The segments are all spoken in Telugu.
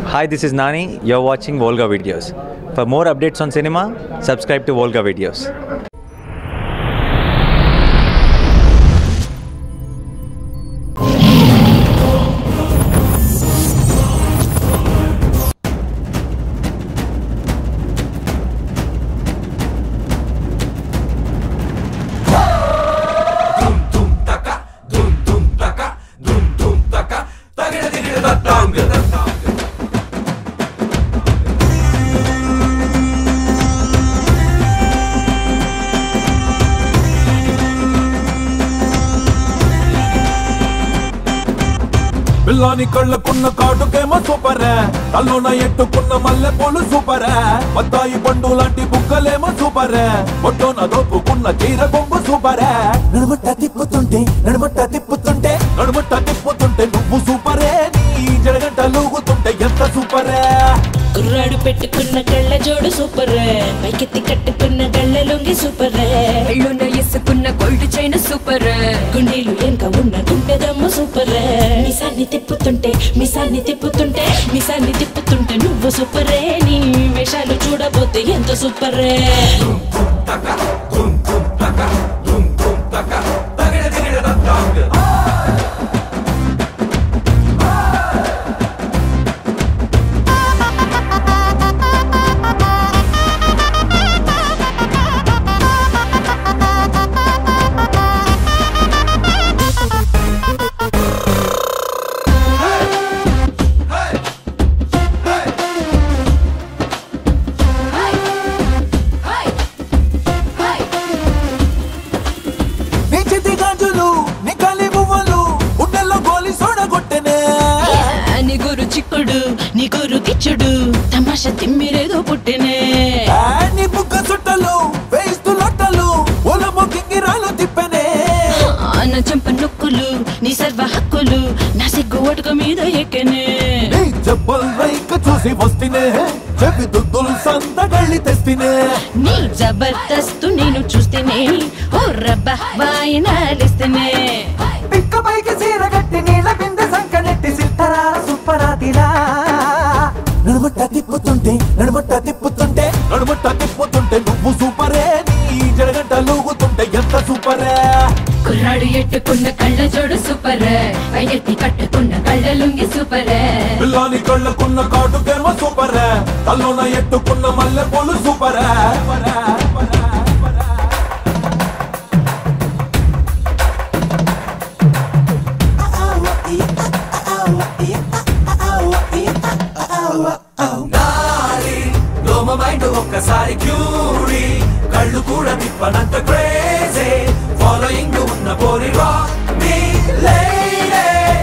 Hi, this is Nani. You're watching Volga Videos. For more updates on cinema, subscribe to Volga Videos. పిల్లాని కళ్ళకున్న కాటుకేమో సూపరే తల్లోన ఎట్టుకున్న మల్లె పూలు సూపరే బత్తాయి పండు లాంటి బుక్కలేమో సూపరే ఒట్టోన దోపుకున్న చీర కొంగు సూపరే నడుమట్ట తిప్పుతుంటే నడుమట్ట తిప్పుతుంటే నడుమట్ట తిప్పుతుంటే నువ్వు సూపరే నీ జడగంట లూగుతుంటే ఎంత సూపరే కుర్రాడు పెట్టుకున్న కళ్ళ జోడు సూపర్ పైకెత్తి కట్టుకున్న కళ్ళ లొంగి సూపర్ కళ్ళున వేసుకున్న గోల్డ్ చైన్ సూపర్ గుండీలు ఎంక ఉన్న గుండెదమ్మ సూపర్ మిసాన్ని తిప్పుతుంటే మిసాన్ని తిప్పుతుంటే మిసాన్ని తిప్పుతుంటే నువ్వు సూపరే నీ వేషాలు చూడబోతే ఎంత సూపరే నీ చేతి గాజులు నీ కాలి మువ్వలు గుండెల్లో గోలి సోడగొట్టెనే నీ గురు చిక్కుడు నీ గురు కిచ్చుడు తమాషా తిమ్మిరేదో పుట్టినే ఆ, నీ బుగ్గ చుట్టలు వేస్తు లొట్టలు ఒలము కింగిరాలు తిప్పెనే నా చెంప నొక్కులు నీ సర్వ హక్కులు నా సిగ్గు ఒటుక మీద ఎక్కనే నీ జబ్బల్ రైక చూసి వస్తేనే చెవి దుద్దులు సందగళ్ళి తెస్తేనే నీ జబర్దస్తు నేను చూస్తేనే ఓ రబ్బ వాయినాలిస్తేనే పిక్క పైకి సీర కట్టి నీళ్ళ బిందె సంకనెట్టి సిట్టరా సుప్పరాతిలా నడుమట్ట తిప్పుతుంటే నడుమట్ట తిప్పుతుంటే నడుమట్ట తిప్పుతుంటే నువ్వు సూపరే నీ జడగంట లూగుతుంటే ఎంత సూపరే కుర్రాడు ఎట్టుకున్న కళ్ళ జోడు సూపర్ పైకెత్తి కట్టుకున్న కళ్ళ లుంగి సూపర్ పిల్లాని కళ్ళకున్న కాటుకేమో సూపరే తల్లోన ఎట్టుకున్న మల్లె పూలు సూపరే మైండ్ ఒక్కసారి క్యూరీ కళ్ళు కూడా తిప్పనంత క్రేజీ ఫాలోయింగ్ ఉన్న పోరి రాక్ మీ లేడీ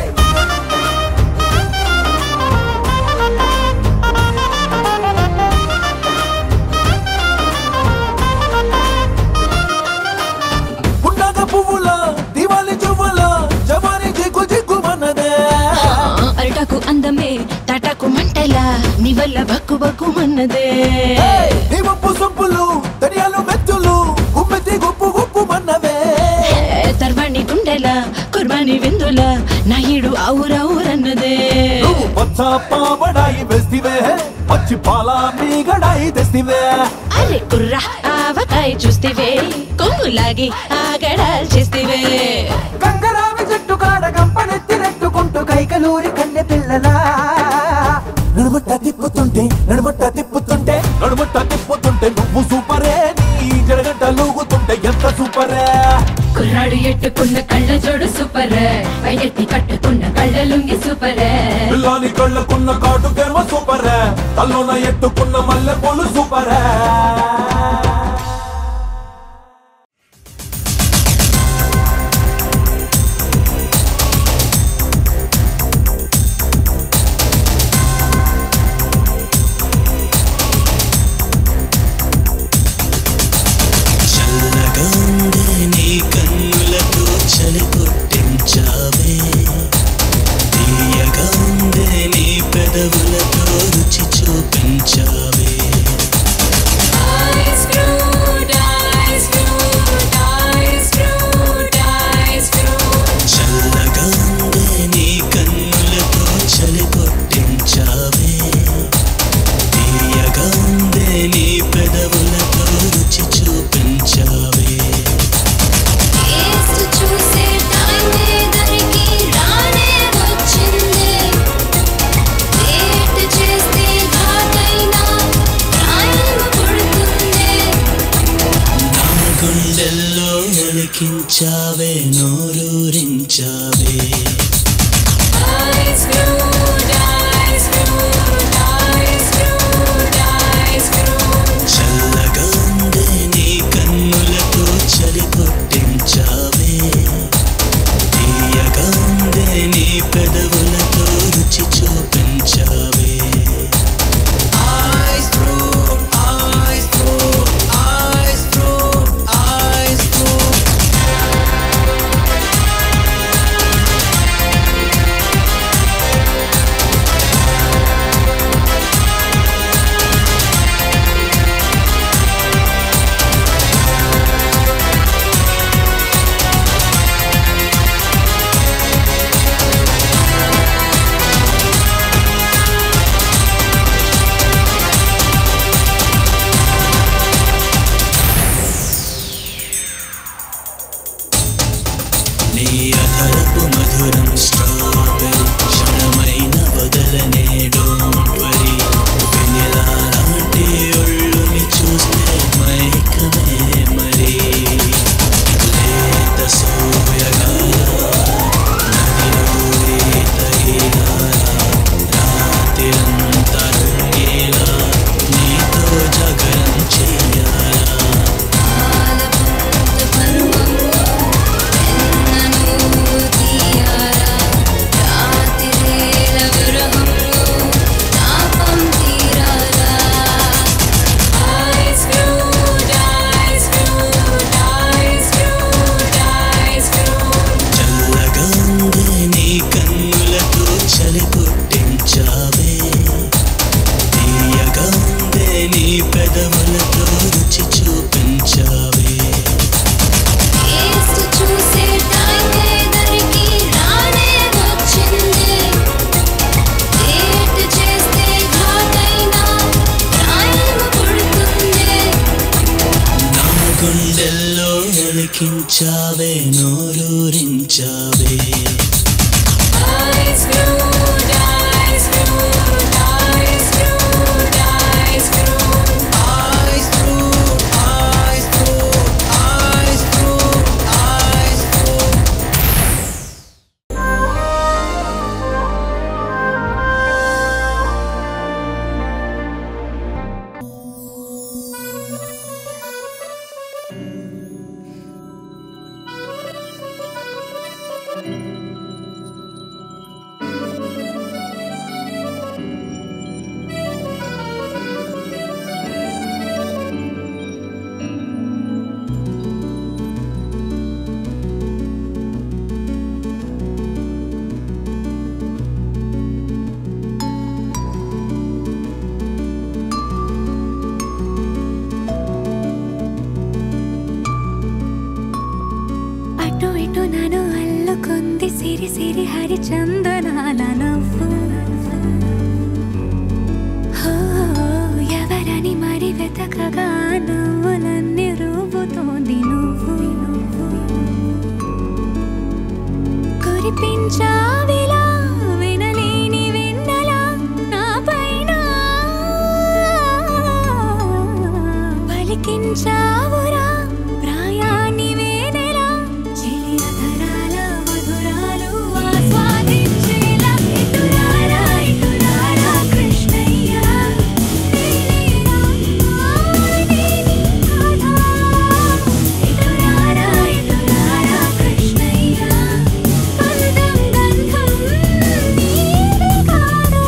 పున్నాగ పువ్వుల దివాలి చువ్వల జవాని జిగ్గు జిగ్గు మన్నదే అరటాకు అందమే తాటాకు మంటలా నీ వల్ల బక్కు బక్కు మన్నదే నీ ముప్పు సొప్పులు ధనియాలు మెత్తులు గుమ్మెత్తి గుప్పు గుప్పు మన్నవే తర్వాణి గుండెలా కుర్బాని విందుల నా ఈడు ఔరౌరన్నదే నువ్వు పచ్చ పావడాయి వేస్తివే పచ్చి పాల మీగడాయి తెస్తివే అరే కుర్రా ఆవకాయ చూస్తేవే కొంగులాగి ఆగడాలు చేస్తేవే కంగరావి చెట్టు కాడ గంపనెత్తి నెట్టుకుంటూ కైకలూరి కన్నె పిల్లలా నడుమట్ట తిప్పుతుంటే నడుమట్ట తిప్పుతుంటే నడుమట్ట తిప్పుతుంటే నువ్వు సూపరే నీ జడగంట లూగుతుంటే ఎంత సూపరే కుర్రాడు ఎట్టుకున్న కళ్ళ జోడు సూపర్ పైకెత్తి కట్టుకున్న కళ్ళ లుంగి సూపర్ పిల్లాని కళ్ళకున్న కాటుకేమో సూపరే తల్లోన ఎట్టుకున్న మల్లె పూలు సూపరే చల్లగా ఉండే నీ కన్నులతో చలి కొట్టించావే తీయగా ఉండే నీ పెదవులతో రుచి చూపించావే చల్లగా ఉండే నీ కన్నులతో చలి కొట్టించావే నీ పెదవులతో రుచి చూపించావే టేస్ట్ చూసే టైం లేదరికి రానే వచ్చింది డేట్ చేస్తే ఘాటైనా ప్రాయం పుడుతుంది నా గుండెల్లో ఒలికించావే నోరూరించావే ice crude ice crude ice crude ice crude అటు ఇటు నన్ను అల్లుకుంది సిరి సిరి హరి చందనాల నవ్వు హో, ఎవరని మరి వెతకగా నవ్వులన్నీ రూపుతోంది నువ్వు కురిపించావిలా వినలేని వెన్నెలా నా పైన పలికించావురా ప్రాయాన్ని వేనెలా చిలియతరాల మధురాలు ఆస్వాదించేలా ఇటురారా ఇటురారా కృష్ణయ్య నీలీరా నీలి రాధా ఇటురారా ఇటురారా కృష్ణయ్య అందం గంధం నీది కాదు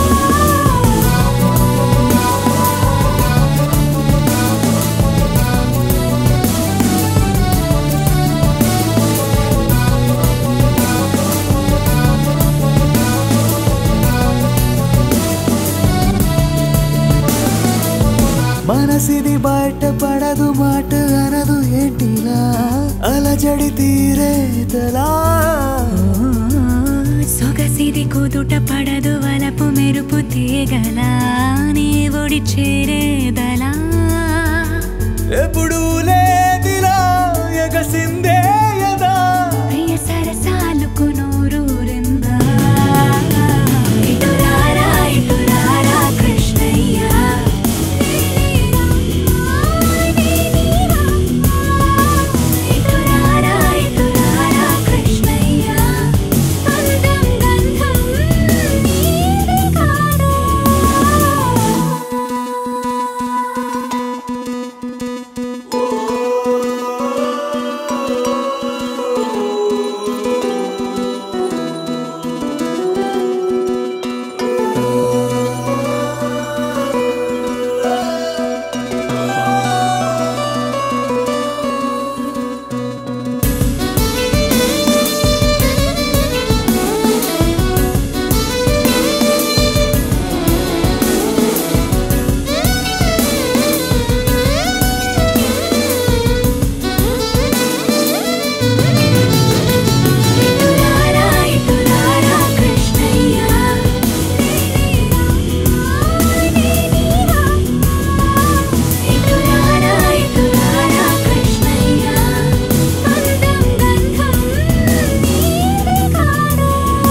మనసిది బయట పడదు మాట అనదు ఏంటిలా అలజడి తీరేతలా సొగసిది కుదుట పడదు వలపు మెరుపు తీగల నీవుడి చేరేదలా ఎప్పుడు లేదిలా ఎగసిందే యదా ప్రియ సరసాలకు నూరూరిందా ఇటురారా ఇటురారా కృష్ణయ్య ఇటురారా ఇటురారా కృష్ణయ్య అందం గంధం నీది కాదు ఇటురారా ఇటురారా కృష్ణయ్య ఇటురారా ఇటురారా కృష్ణయ్య అందం గంధం నీది కాదు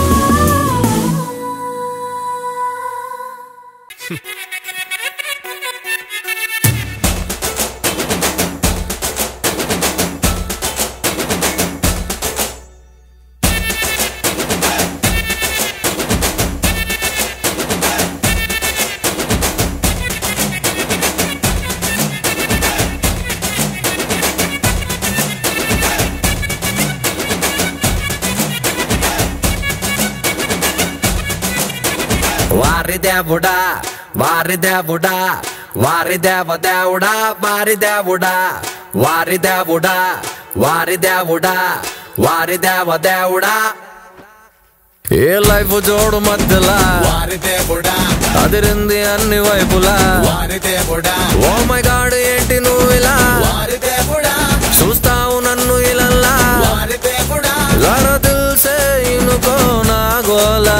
వారి దేవుడా వారి దేవుడా వారి దేవ దేవుడా వారి దేవుడా వారి దేవుడా వారి దేవుడా వారి దేవ దేవుడా ఏ లైఫ్ జోడు మధ్యలా వారి దేవుడా అదిరింది అన్ని వైపులా ఓ మై గాడ్ ఏంటి నువ్వు ఇలా చూస్తావు నన్ను ఇలల్లా జర దిల్ సే ఇనుకో నా గోలా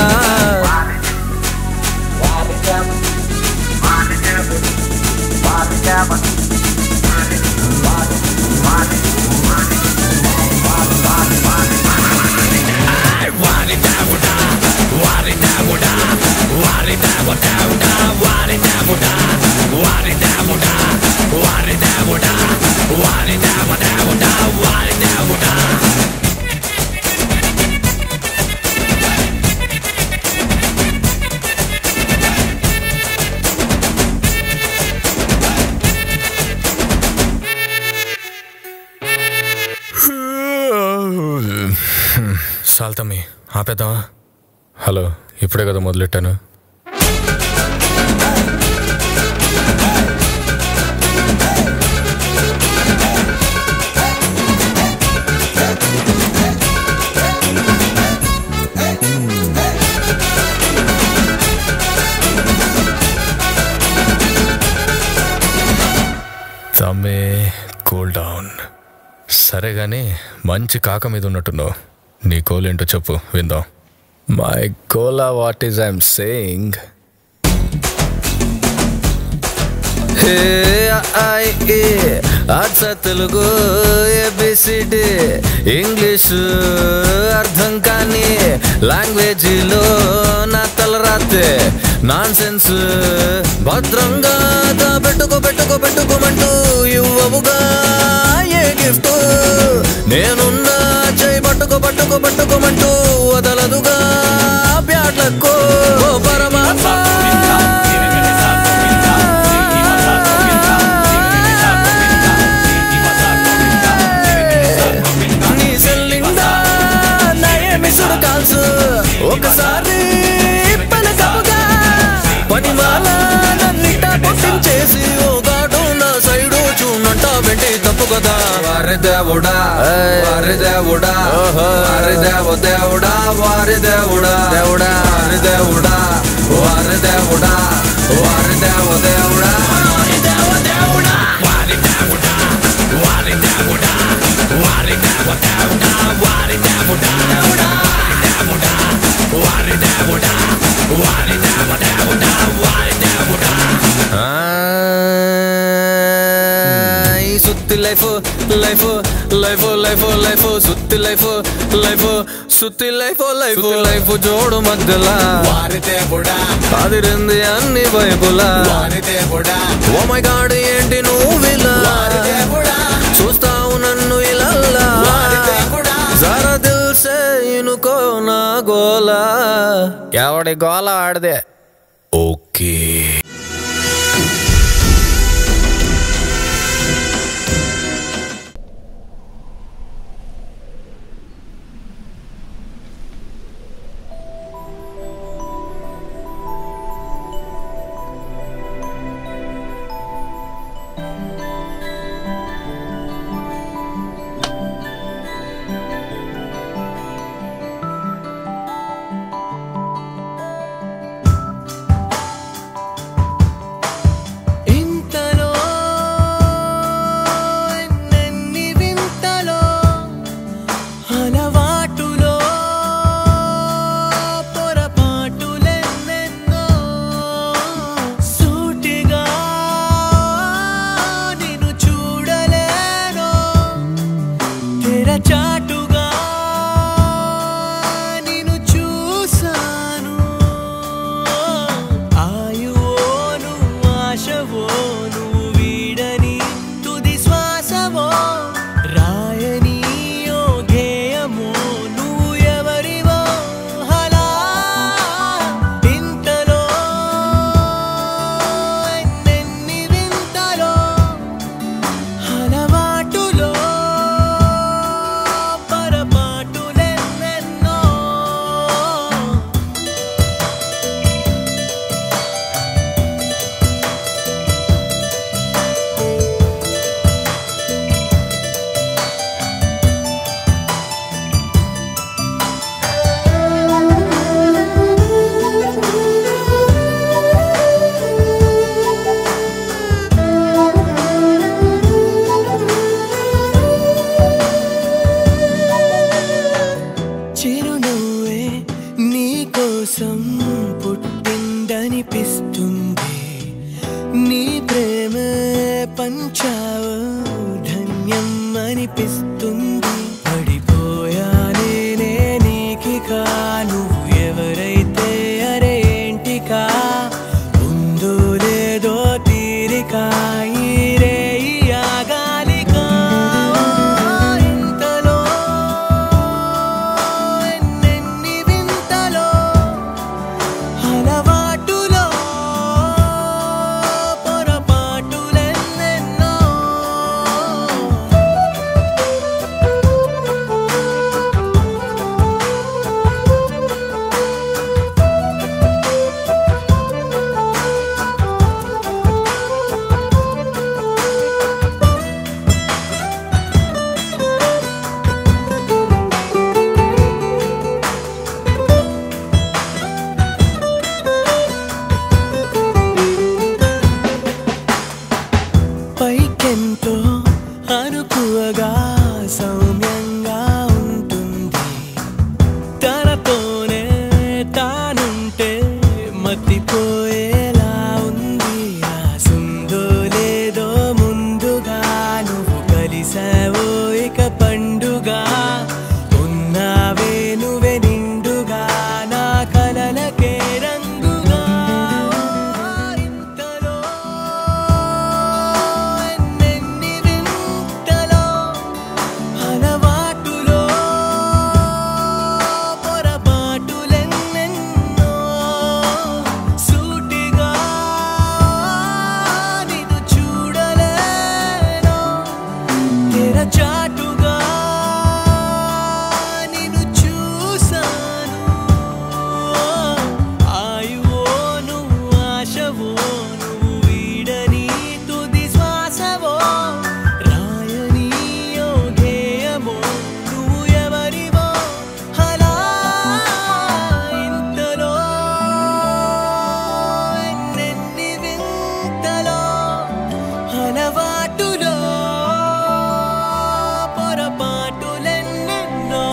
సాల్తమ్మి ఆపేద్దామా హలో ఇప్పుడే కదా మొదలెట్టాను తమ్మే కూల్ డౌన్ సరే గాని మంచి కాక మీద ఉన్నట్టున్నావు నీ కోల్ ఏంటో చెప్పు విందాం my cola what is I'm saying hey I A అచ్చ తెలుగు ఏబిసిడి ఇంగ్లీష్ అర్థం కాని లాంగ్వేజీలో నా తలరాతే నాన్ సెన్స్ భద్రంగా పెట్టుకో పెట్టుకో పెట్టుకోమంటూ ఇవ్వవుగా ఏ గిఫ్ట్ నేనున్నా చేయి పట్టుకో పట్టుకో పట్టుకోమంటూ వదలదుగా బ్యాట్లకో ఓ పరమాత్మ నీ సెల్లిందా నా మిసుడు కాల్సు ఒకసారి పలకముగా పనిమాల నన్నిట కొట్టించేసి ఓ గాడు నా సైడు చూనంట వెంటి తప్పు కదా వారి దేవుడా వారి దేవుడా వారి దేవ దేవుడా వారి దేవుడా దేవుడా వారి దేవుడా వారి దేవుడా వారి దేవ దేవుడా వారి దేవ దేవుడా వారి దేవుడా వారి దేవుడా వారి దేవ దేవుడా వారి దేవుడా దేవుడా దేవుడా వారి దేవుడా వారి దేవ దేవుడా వారి దేవుడా ఈ సుత్తి life life life life life సుత్తి లైఫ్ లైఫ్ సుత్తి లైఫ్ లైఫ్ లైఫ్ జోడు మధ్యలా అదిరింది అన్ని వైపులా ఓ మై గాడ్ ఏంటి నువ్వు ఇలా చూస్తావు నన్ను ఇలా జర దిల్ సే ఇనుకో నా గోలా ఎవడి గోల ఆడదే ఓకే నీ ప్రేమే పంచావు ధన్యం అనిపిస్తుంది పడిపోయానే నే నీకికా నువ్వు ఎవరైతే అరేంటికా ఉందో లేదో తీరిక ఈ రేయి ఆగాలికా ఇంతలో ఎన్నెన్ని వింతలో అలవాటులో పొరపాటులెన్నెన్నో పైకెంతో అనుకువగా సౌమ్యంగా ఉంటుంది తనతోనే తానుంటే మతిపోయేలా ఉంది ఆసుందో లేదో ముందుగా నువ్వు కలిసావో ఇక పండుగ ఉన్నావే నువ్వే నిండుగా నా కలలకే రంగుగా ఇంతలో ఎన్నెన్ని వింతలో అలవాటులో పొరపాటులెన్నెన్నో సూటిగా నిన్ను చూడలేను తెరచాటుగా నిన్ను చూసాను ఆయువో నువ్వు ఆశవో నువ్వు వీడని తుది శ్వాసవో రాయని యోగేయమో నువ్వు ఎవరివో అలా ఇంతలో ఎన్నెన్ని వింతలో అలవాటులో పొరపాటులెన్నెన్నో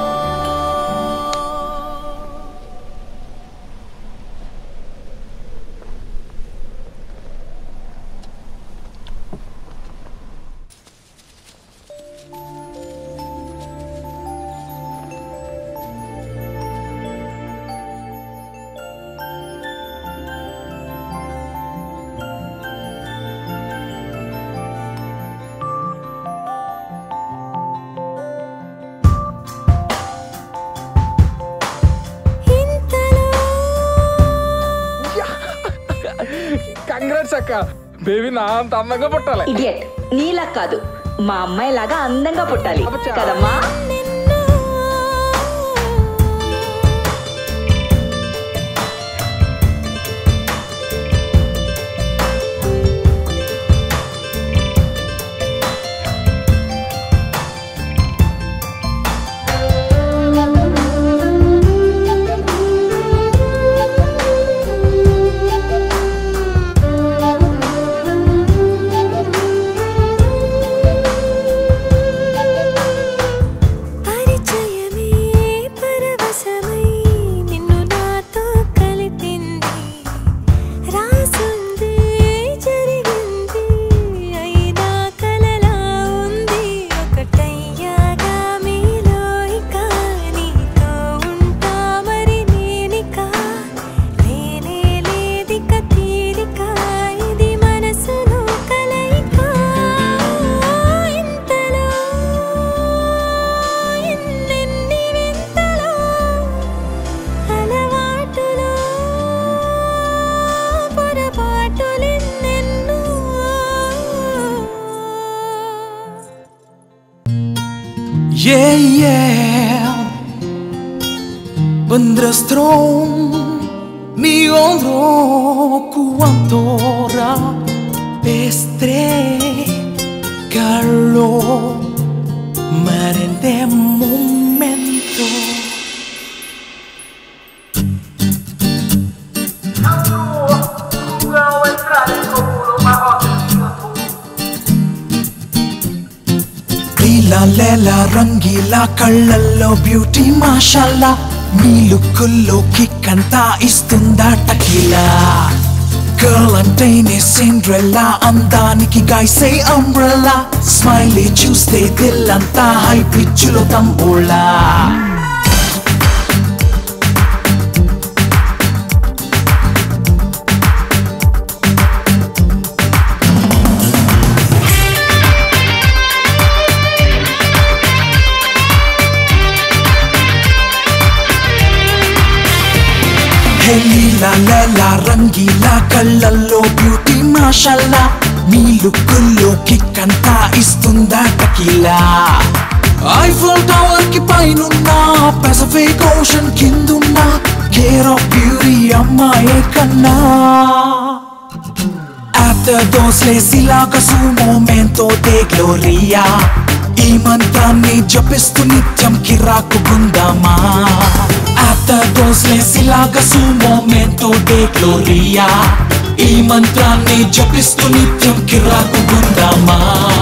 కంగ్రాట్స్ అక్క బేబీ నా అంత అందంగా పుట్టాలి ఇడియట్ నీలా కాదు మా అమ్మాయి లాగా అందంగా పుట్టాలి కదమ్మా పరిచయమే పరవశమై నిన్ను నాతో కలిపింది రాసుంది జరిగింది అయినా కలలా ఉంది ఒకటయ్యాగా మీలో ఇక నీతో ఉంటా మరి నేనిక లేనే లేదిక తీరిక ఇది మనసులో కలయిక ఇంతలో ఎన్నెన్ని వింతలో అలవాటులో పొరపాటులెన్నెన్నో Yeah, yeah. Vendrestron mi hombro cuantora pestre calor mare de momento ఇలా లేలా రంగీలా కళ్ళల్లో బ్యూటీ మాషాల్లా మీ లుక్కుల్లో కిక్ అంతా ఇస్తుందా టకీలా గర్ల్ అంటేనే సిండ్రెల్లా అందానికి గైసే అంబ్రెల్లా స్మైలీ చూస్తే దిల్ అంతా హై పిచ్చులో తంబోళ్ళా హే లీలా లేలా రంగీలా కళ్ళల్లో బ్యూటీ మాషల్లా మీ లుక్కుల్లో కిక్ అంతా ఇస్తుందా టకీలా ఐఫోల్ టవర్ కి పైనున్న పెసిఫిక్ ఓషన్ కిందున్న కేర్ ఆఫ్ బ్యూటీ అమ్మాయే కన్నా After those lazy లాగా su momento de gloria ఈ మంత్రాన్ని జపిస్తూ నిత్యం కిరాకు గుందామా After those lazy లాగా su momento de gloria ఈ మంత్రాన్ని జపిస్తూ నిత్యం కిరాకు గుందామా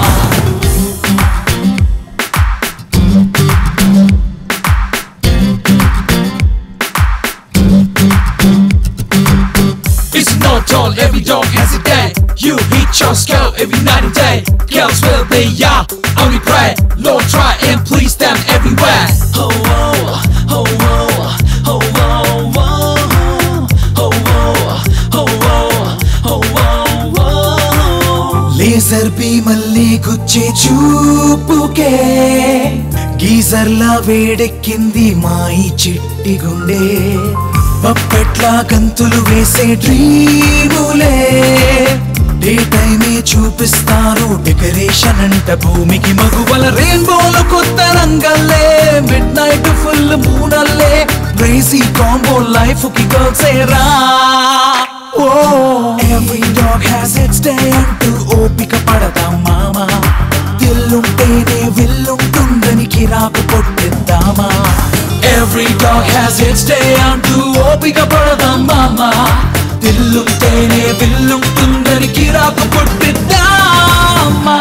It's no toll, every dog has a day. You hit your skull every night and day. Girls will be ya, only pray. Lord, try and please them everywhere. Oh, oh, oh, oh, oh, oh, oh, oh, oh, oh, oh, oh. Laser బీమల్ని గుచ్చే చూపుకే గీజర్లా వేడెక్కింది మా ఈ చిట్టి గుండె పప్పెట్లా గంతులు వేసే డ్రీములే డే టైమే చూపిస్తాను డెకరేషన్ అంట భూమికి మగువల రెయిన్బోలు కొత్త రంగల్లే మిడ్ నైట్ ఫుల్ మూడల్లే క్రేజీ కాంబో లైఫ్ కి గర్ల్స్ రా ఓ every dog has its day అంటూ ఓపిక పడదాం మామా దిల్లుంటేనే విల్లుంటుందని కిరాకు కొట్టిద్దామా every dog has its day అంటూ ఓపిక పడదాం మామా దిల్లుంటేనే విల్లుంటుందని కిరాకు కొట్టిద్దామా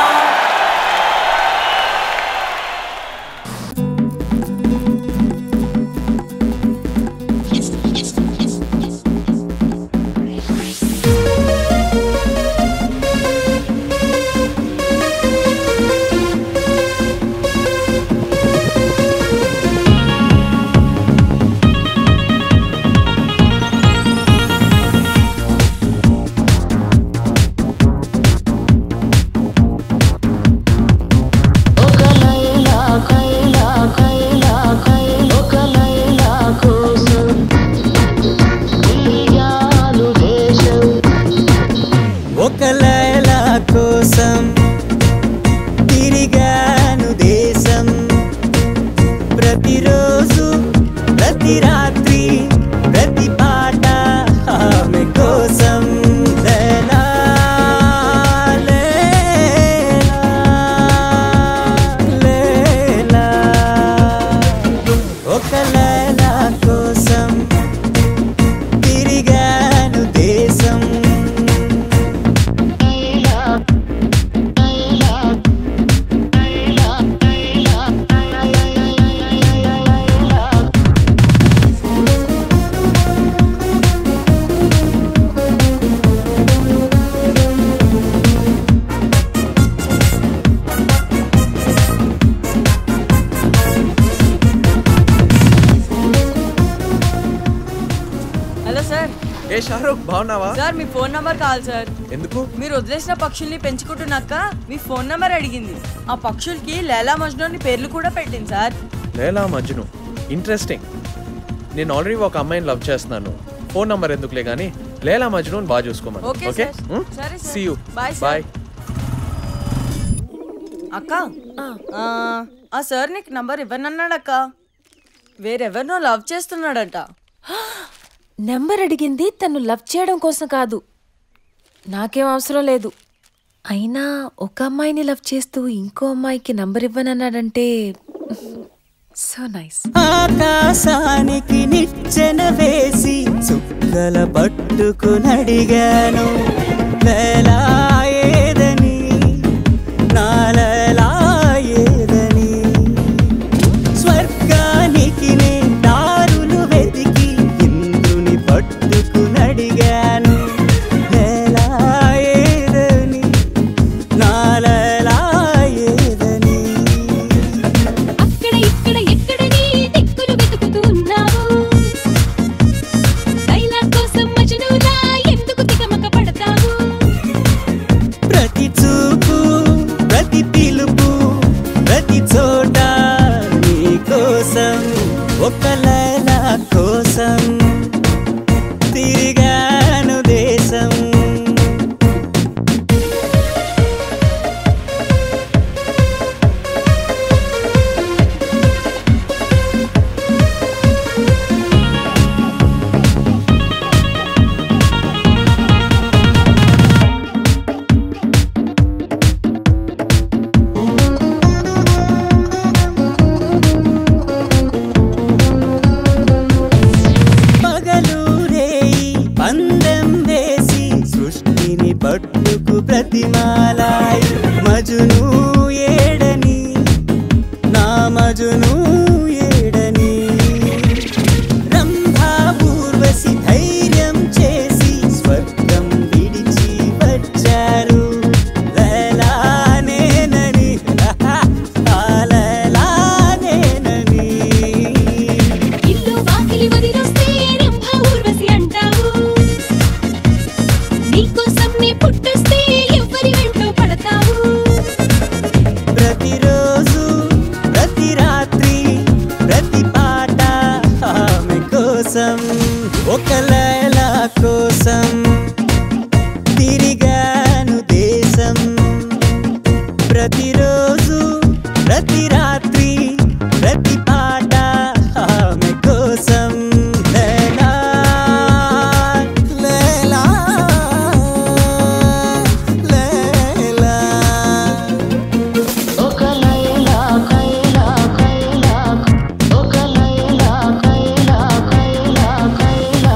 ఒక లైలా కోసం తిరిగాను దేశం ప్రతిరోజు ప్రతి రాత్రి ప్రతి పాట ఆమె కోసం లైలా, లైలా, లైలా. ఒక లైలా కోసం తిరిగాను దేశం హలో సార్ ఏ షారూక్ బాగున్నావా సార్ మీ ఫోన్ నంబర్ కావాలి సార్ ఎందుకు మీరు వదిలేసిన పక్షుల్ని పెంచుకుంటున్నాక మీ ఫోన్ నంబర్ అడిగింది ఆ పక్షులకి లేలా మజ్ను అని పేర్లు కూడా పెట్టింది సార్ లేలా మజ్ను ఇంట్రెస్టింగ్ నేను ఆల్రెడీ ఒక అమ్మాయిని లవ్ చేస్తున్నాను ఫోన్ నంబర్ ఎందుకులే కానీ లేలా మజ్ను బాగా చూసుకోమని ఓకే ఓకే సార్. సరే sir. See you bye sir. Bye అక్క ఆ, ఆ సార్ నీకు నంబర్ ఇవ్వనన్నాడు అక్క వేరెవరినో లవ్ చేస్తున్నాడంట నెంబర్ అడిగింది తను లవ్ చేయడం కోసం కాదు నాకేం అవసరం లేదు అయినా ఒక అమ్మాయిని లవ్ చేస్తూ ఇంకో అమ్మాయికి నంబర్ ఇవ్వనన్నాడంటే సో నైస్ ఆకాశానికి నిచ్చెన వేసి చుక్కల పట్టుకునడిగాను వేలా ఏదని నాలలా ఏదని స్వర్గానికి నే దారులు వెతికి ఇంద్రుని పట్టుకునడిగాను మట్టుకు ప్రతిమాలాయి మజును ఏడని నా మజును ఏడని రంభా ఊర్వశి ధైర్యం చేసి స్వర్గం విడిచి వచ్చారు లలానేనని ఆ లలానేనని ఇల్లు వాకిలి వదిలొస్తే రంభ ఊర్వశి అంటావు నీకోసం నీ పుట్టొస్తే ఎవ్వరి వెంటో పడతావు ప్రతిరోజు ప్రతి రాత్రి ప్రతి పాట ఆమె కోసం ఒక లైలా కోసం తిరిగాను దేశం ప్రతిరోజు ప్రతి రాత్రి ప్రతి పాట ఆమె కోసం లైలా లైలా లైలా ఒక లైలా కైలా కైలా ఒక లైలా కైలా కైలా కైలా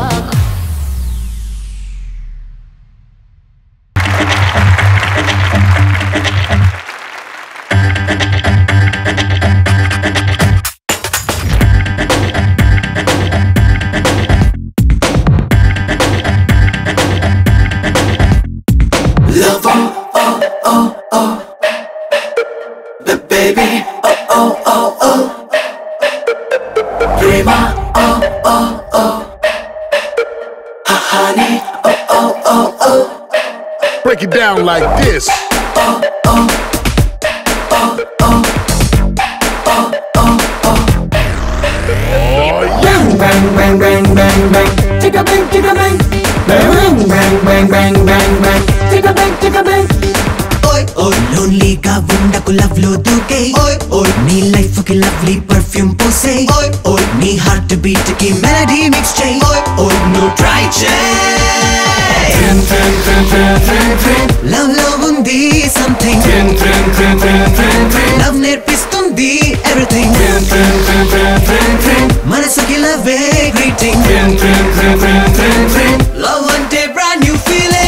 Love, oh, oh, oh, oh. But baby, oh, oh, oh, oh. Prema, oh, oh, oh. Ha, honey, oh, oh, oh, oh. Break it down like this. Bang, bang, bang, bang, bang, bang. Chicka bang, chicka bang. Bang, bang, bang, bang, bang, bang. Chicka bang, chicka bang. ఓయ్ ఓయ్ లోన్లీగా ఉండకు లవ్ లో దూకే ఓయ్ ఓయ్ నీ లైఫ్ కి లవ్లీ పర్ఫ్యూమ్ పోసే ఓయ్ ఓయ్ నీ హార్ట్ బీట్ కి మెలడీ మిక్స్ చేయి ఓయ్ ఓయ్ నువ్వు ట్రై చేయి లవ్ లో ఉంది సంథింగ్ లవ్ నేర్పిస్తుంది ఎవ్రీథింగ్ మనసుకి లవ్ గ్రీటింగ్ లవ్ అంటే బ్రాండ్ న్యూ ఫీలింగ్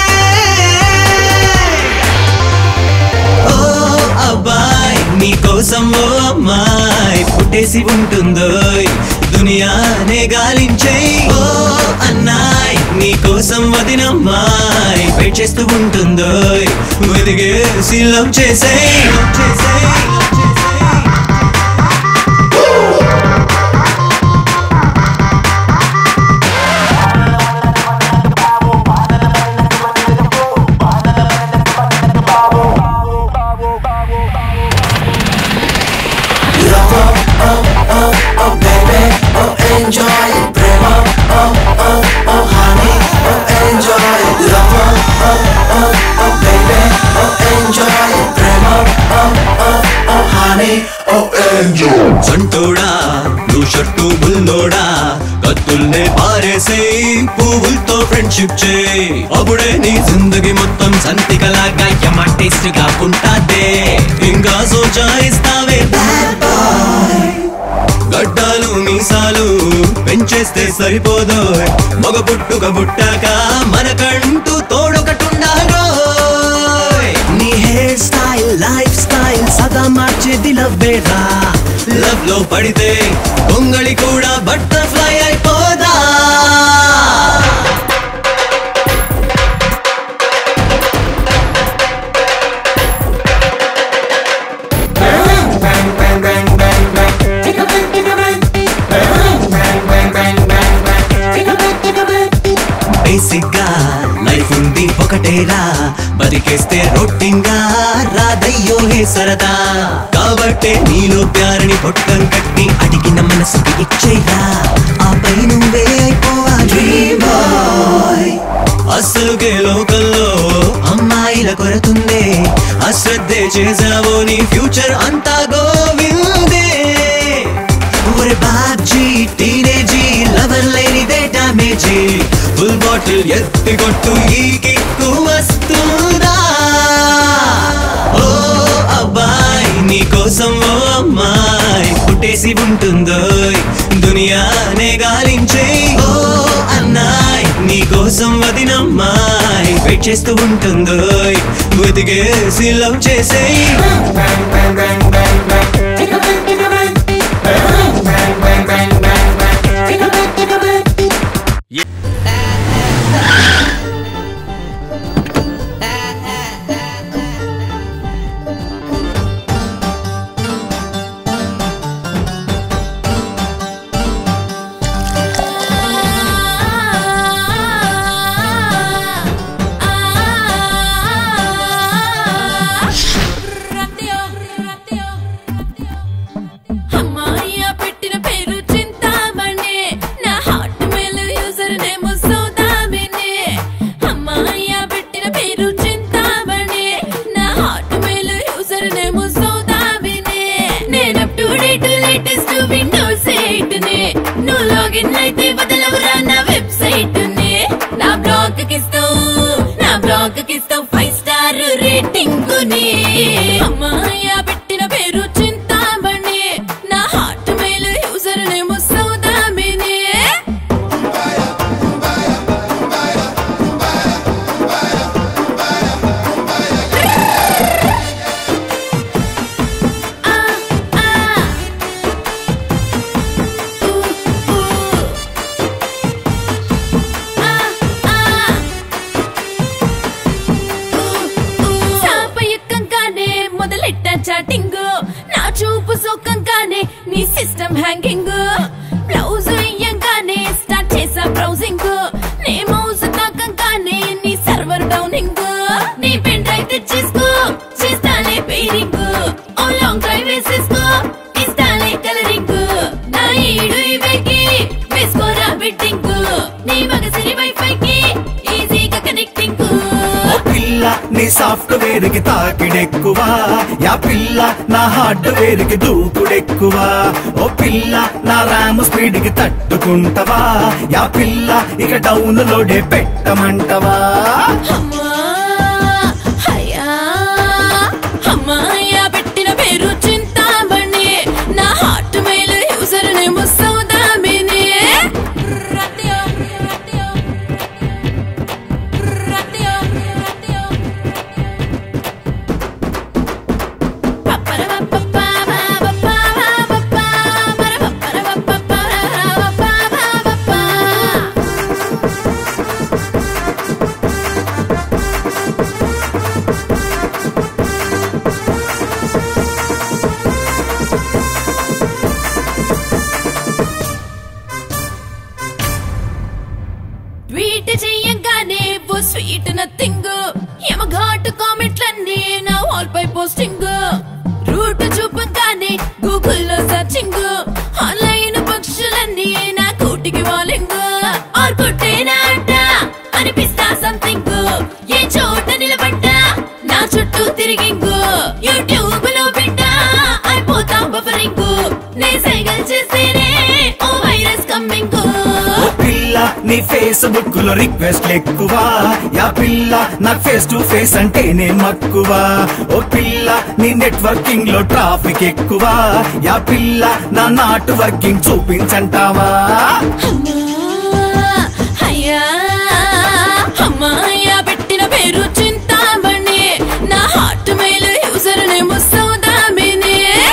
ఓ అబ్బాయి నీకోసం ఓ అమ్మాయి పుట్టేసి ఉంటుందో దునియానే గాలించే ఓ అన్నాయ్ నీకోసం వదినమ్మాయి వెయిట్ చేస్తూ ఉంటుందో వెదిగేసి లవ్ చేసే లవ్ చేసే Enjoy, prema, oh, oh, oh, honey, oh, enjoy. Love, oh, oh, oh, oh, baby, oh, enjoy. Prema, oh, oh, oh, honey, oh, enjoy. సంటోడా నువ్వు షర్టు బుల్లోడా కత్తుల్నే పారేసే పువ్వులతో ఫ్రెండ్షిప్ చే అప్పుడే నీ జిందగీ మొత్తం సంతికలాగా యమ టేస్ట్ గా ఉంటాదే ఇంకా సోచాయిస్తావే bad boy. గడ్డాలు మీసాలు పెంచేస్తే సరిపోదు మగ పుట్టుక పుట్టాక మనకంటూ తోడొకటుండాలోయ్ నీ హెయిర్ స్టైల్ లైఫ్ స్టైల్ సదా మార్చేది లవ్వేరా లవ్ లో పడితే పొంగళి కూడా బటర్ఫ్లై అయిపోదా బేసిక్ గా లైఫ్ ఉంది ఒకటేరా బతికేస్తే రొట్టింగ్ గా రాదయ్యో హే సరదా కాబట్టే నీలో ప్యారని పొట్టం కట్టి అడిగిన మనసుకి ఇచ్చేరా ఆపై నువ్వే అయిపోవాలి బాయ్ అసలుకే లోకల్లో అమ్మాయిల కొరతుందే అశ్రద్ధే చేసావో నీ ఫ్యూచర్ అంతా గోవిందే ఒరే బాబ్జీ టీనేజీ లవర్ లేనిదే డామేజీ ఫుల్ బాటిల్ ఎత్తి కొట్టు ఈ కిక్కు వస్తుందా ఓ అబ్బాయి నీ కోసం ఓ అమ్మాయి పుట్టేసి ఉంటుందో దునియానే గాలించే ఓ అన్నాయ్ నీ కోసం వదినమ్మాయి వెయిట్ చేస్తూ ఉంటుందో వెతికేసి లవ్ చేసేయి అమ్మాయ పెట్టిన పేరు చింతామణి నా heart mail user name Saudamini అమ్మాయ పెట్టిన పేరు చింతామణి నా heart mail user name Soudamini నేను up to date latest Windows 8 ని నువ్వు లాగిన్ అయితే వదలవురా నా వెబ్సైట్ ని నా బ్లాగ్ కిస్తావు నా బ్లాగ్ కిస్తావు ఫైవ్ స్టార్ రేటింగ్ ని అమ్మాయ పెట్టిన పేరు చింతామణి నా heart mail user name Soudamini సాపయకంగానే మొదలెట్ట చాటింగ్ నా చూపు సోకంగానే నీ సిస్టమ్ హ్యాంగింగ్ బ్లౌజ్ ఇయ్యంగానే స్టార్ట్ చేసా బ్రౌజింగ్ నీ మౌస్ తాకంగానే నీ సర్వర్ డౌనింగ్ నీ పెన్ డ్రైవ్ తెచ్చేసుకో చేస్తాలే పేరింగ్ ఓ లాంగ్ డ్రైవ్ వేసేసుకో ఇస్తాలే కలరింగ్ నా ఈడు ఇవేకి వేసుకోరా బిడ్డింగ్ నీ మగసిరి వైఫైకి ఈజీగా కనెక్టింగ్ ఓ పిల్ల నీ సాఫ్ట్వేర్ కి తాకిడెక్కువ యా పిల్ల నా హార్డ్వేర్ కి దూకుడెక్కువ ఓ పిల్ల నా ర్యామ్ స్పీడ్ కి తట్టుకుంటవా యా పిల్ల ఇక డౌన్ లోడే పెట్టమంటవా హయ్యా అమ్మాయ పెట్టిన పేరు చింతామణి నా heart mail user name Soudamini tweet చెయ్యంగానే ఓ స్వీట్ నథింగ్ యమఘాటు కామెంట్లన్నీ నా వాల్ పై పోస్టింగ్ రూట్ చూపంగానే గూగుల్లో సర్చింగ్ ఆన్లైన్ పక్షులన్నీ నా కూటికి వాలింగ్ ఆర్ కొట్టేనా అడ్డ అనిపిస్తా సంథింగ్ ఏ చోట నిలబడ్డా నా చుట్టూ తిరిగింగ్ యూట్యూబ్ లో బిడ్డ అయిపోతా బఫరింగ్ నే సైగల్ చేస్తేనే ఓ వైరస్ కమ్మింగ్ ఓ పిల్ల నీ ఫేస్బుక్ లో రిక్వెస్ట్ ఎక్కువ యా పిల్ల నాకు ఫేస్ టు ఫేస్ అంటే నే మక్కువ ఓ పిల్ల నీ నెట్వర్కింగ్ లో ట్రాఫిక్ ఎక్కువ యా పిల్ల నా నాట్ వర్కింగ్ చూపించంటావా అయ్యా అమ్మాయ పెట్టిన పేరు చింతామణి నా heart mail user name Soudamini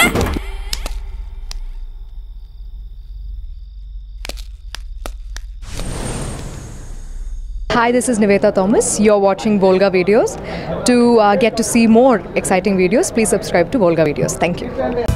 Hi, this is Niveta Thomas. You're watching Volga Videos. To uh, get to see more exciting videos, please subscribe to Volga Videos. Thank you.